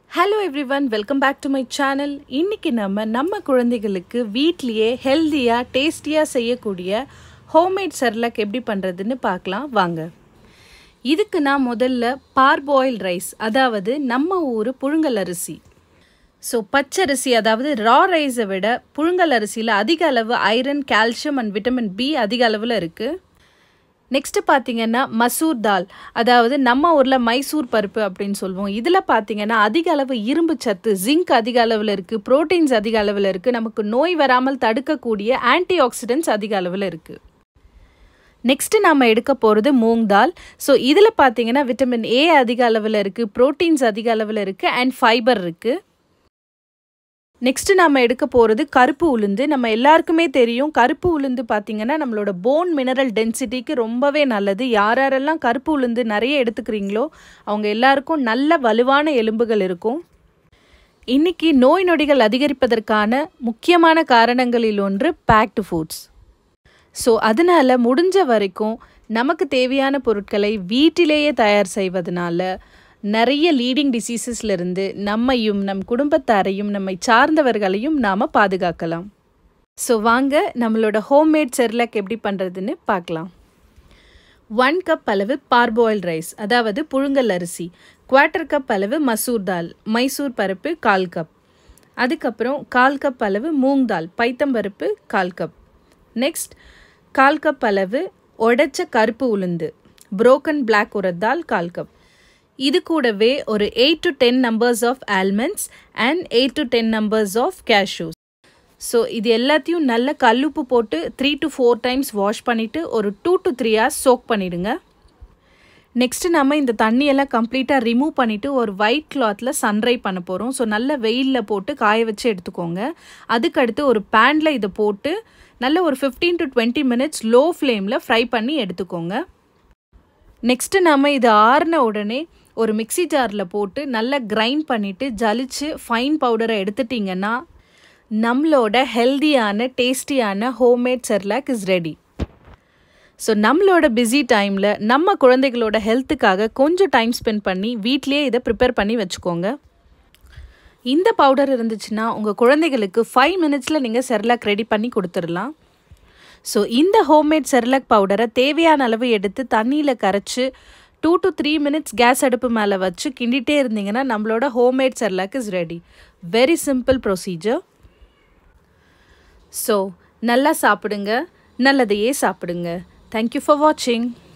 hello everyone welcome back to my channel இன்னைக்கு நம்ம நம்ம குழந்தைகளுக்கு வீட்லேயே ஹெல்த்தியாக டேஸ்டியாக செய்யக்கூடிய ஹோம்மேட் செர்லக் எப்படி பண்ணுறதுன்னு பார்க்கலாம் வாங்க இதுக்கு நான் முதல்ல பார்பாயில் ரைஸ் அதாவது நம்ம ஊர் புழுங்கல் அரிசி ஸோ பச்சரிசி அதாவது ரா ரைஸை விட புழுங்கல் அரிசியில் அதிக அளவு iron calcium and vitamin B அதிக அளவில் இருக்குது நெக்ஸ்ட்டு பார்த்தீங்கன்னா மசூர் தால் அதாவது நம்ம ஊரில் மைசூர் பருப்பு அப்படின்னு சொல்லுவோம் இதில் பார்த்தீங்கன்னா அதிக அளவு இரும்பு சத்து ஜிங்க் அதிக அளவில் இருக்குது ப்ரோட்டீன்ஸ் அதிக அளவில் இருக்குது நமக்கு நோய் வராமல் தடுக்கக்கூடிய ஆன்டி ஆக்சிடென்ட்ஸ் அதிக அளவில் இருக்குது நெக்ஸ்ட்டு நம்ம எடுக்க போகிறது மூங் தால் ஸோ இதில் பார்த்தீங்கன்னா விட்டமின் ஏ அதிக அளவில் இருக்குது ப்ரோட்டீன்ஸ் அதிக அளவில் இருக்குது அண்ட் ஃபைபர் இருக்குது நெக்ஸ்ட் நம்ம எடுக்க போகிறது கருப்பு உளுந்து நம்ம எல்லாருக்குமே தெரியும் கருப்பு உளுந்து பார்த்திங்கன்னா நம்மளோட போன் மினரல் டென்சிட்டிக்கு ரொம்பவே நல்லது யார் யாரெல்லாம் கருப்பு உளுந்து நிறைய எடுத்துக்கிறீங்களோ அவங்க எல்லாருக்கும் நல்ல வலுவான எலும்புகள் இருக்கும் இன்னைக்கு நோய் நொடிகள் அதிகரிப்பதற்கான முக்கியமான காரணங்களில் ஒன்று பேக்டு ஃபுட்ஸ் ஸோ அதனால் முடிஞ்ச வரைக்கும் நமக்கு தேவையான பொருட்களை வீட்டிலேயே தயார் செய்வதனால நிறைய லீடிங் டிசீசஸ்லேருந்து நம்மையும் நம் குடும்பத்தாரையும் நம்மை சார்ந்தவர்களையும் நாம் பாதுகாக்கலாம் ஸோ வாங்க நம்மளோட ஹோம்மேட் செர்லக் எப்படி பண்ணுறதுன்னு பார்க்கலாம் ஒன் கப் அளவு பார்பாயில் ரைஸ் அதாவது புழுங்கல் அரிசி குவார்ட்டர் கப் அளவு மசூர் தால் மைசூர் பருப்பு கால் கப் அதுக்கப்புறம் கால் கப் அளவு மூங் தால் பைத்தம்பருப்பு கால் கப் நெக்ஸ்ட் கால் கப் அளவு உடைச்ச கருப்பு உளுந்து புரோக்கன் பிளாக் உரத்தால் கால் கப் இது கூடவே ஒரு eight to ten numbers of almonds and eight to ten numbers of cashews so இது எல்லாத்தையும் நல்ல கல்லுப்பு போட்டு three to four times wash பண்ணிவிட்டு ஒரு two to three hours soak பண்ணிவிடுங்க நெக்ஸ்ட்டு நம்ம இந்த தண்ணியெல்லாம் கம்ப்ளீட்டாக ரிமூவ் பண்ணிவிட்டு ஒரு ஒயிட் கிளாத்தில் சன்ட்ரை பண்ண போகிறோம் ஸோ நல்ல வெயிலில் போட்டு காய வச்சு எடுத்துக்கோங்க அதுக்கடுத்து ஒரு பேனில் இதை போட்டு நல்ல ஒரு fifteen to twenty minutes low ஃப்ளேமில் ஃப்ரை பண்ணி எடுத்துக்கோங்க நெக்ஸ்ட்டு நம்ம இது ஆறின உடனே ஒரு மிக்சி ஜாரில் போட்டு நல்லா கிரைண்ட் பண்ணிவிட்டு ஜலிச்சு ஃபைன் பவுடரை எடுத்துட்டிங்கன்னா நம்மளோட ஹெல்தியான டேஸ்டியான homemade Cerelac is ready so நம்மளோட பிஸி டைமில் நம்ம குழந்தைகளோட ஹெல்த்துக்காக கொஞ்சம் டைம் ஸ்பெண்ட் பண்ணி வீட்லேயே இதை ப்ரிப்பேர் பண்ணி வச்சுக்கோங்க இந்த பவுடர் இருந்துச்சுன்னா உங்கள் குழந்தைகளுக்கு ஃபைவ் மினிட்ஸில் நீங்கள் செர்லாக் ரெடி பண்ணி கொடுத்துடலாம் ஸோ இந்த ஹோம்மேட் செர்லாக் பவுடரை தேவையான அளவு எடுத்து தண்ணியில் கரைச்சி two to three minutes gas அடுப்பு மேலே வச்சு கிண்டிகிட்டே இருந்தீங்கன்னா நம்மளோட homemade Cerelac is ready very simple procedure so நல்லா சாப்பிடுங்க நல்லதையே சாப்பிடுங்க தேங்க்யூ ஃபார் வாட்சிங்